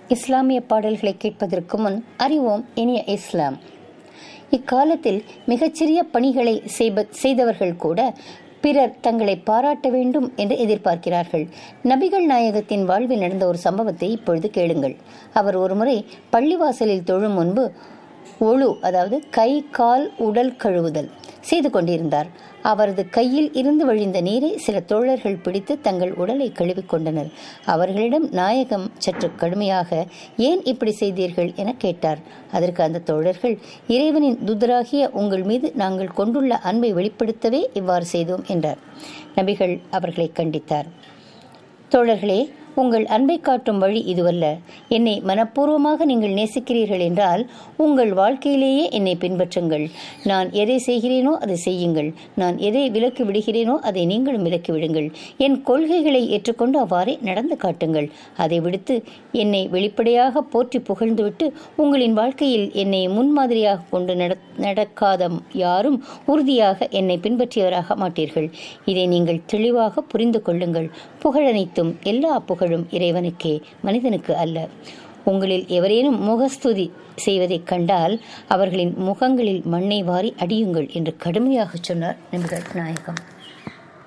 இஸ்லாமிய பாடல்களை கேட்பதற்கு முன் அறிவோம் இனிய இஸ்லாம் இக்காலத்தில் மிகச்சிறிய பணிகளை செய்ப- செய்தவர்கள் கூட பிறர் தங்களை பாராட்ட வேண்டும் என்று எதிர்பார்க்கிறார்கள் நபிகள் நாயகத்தின் வாழ்வில் நடந்த ஒரு சம்பவத்தை இப்பொழுது கேளுங்கள் அவர் ஒருமுறை பள்ளிவாசலில் தொழும் முன்பு ஒழு அதாவது கை கால் உடல் கழுவுதல் செய்து கொண்டிருந்தார் அவரது கையில் இருந்து வழிந்த நீரை சில தோழர்கள் பிடித்து தங்கள் உடலை கழுவிக் கொண்டனர் அவர்களிடம் நாயகம் சற்று கடுமையாக ஏன் இப்படி செய்தீர்கள் என கேட்டார் அதற்கு அந்த தோழர்கள் இறைவனின் துதராகிய உங்கள் மீது நாங்கள் கொண்டுள்ள அன்பை வெளிப்படுத்தவே இவ்வாறு செய்தோம் என்றார் நபிகள் அவர்களை கண்டித்தார் தோழர்களே உங்கள் அன்பை காட்டும் வழி இதுவல்ல என்னை மனப்பூர்வமாக நீங்கள் நேசிக்கிறீர்கள் என்றால் உங்கள் வாழ்க்கையிலேயே என்னை பின்பற்றுங்கள் நான் எதை செய்கிறேனோ அதை செய்யுங்கள் நான் எதை விலக்கி விடுகிறேனோ அதை நீங்களும் விலக்கி விடுங்கள் என் கொள்கைகளை ஏற்றுக்கொண்டு அவ்வாறே நடந்து காட்டுங்கள் அதை விடுத்து என்னை வெளிப்படையாக போற்றி புகழ்ந்துவிட்டு உங்களின் வாழ்க்கையில் என்னை முன்மாதிரியாக கொண்டு நட- நடக்காத யாரும் உறுதியாக என்னை பின்பற்றியவராக மாட்டீர்கள் இதை நீங்கள் தெளிவாக புரிந்து கொள்ளுங்கள் புகழனைத்தும் எல்லா புகழும் இறைவனுக்கே மனிதனுக்கு அல்ல உங்களில் எவரேனும் முகஸ்துதி செய்வதைக் கண்டால் அவர்களின் முகங்களில் மண்ணை வாரி அடியுங்கள் என்று கடுமையாகச் சொன்னார் நபிகள் நாயகம்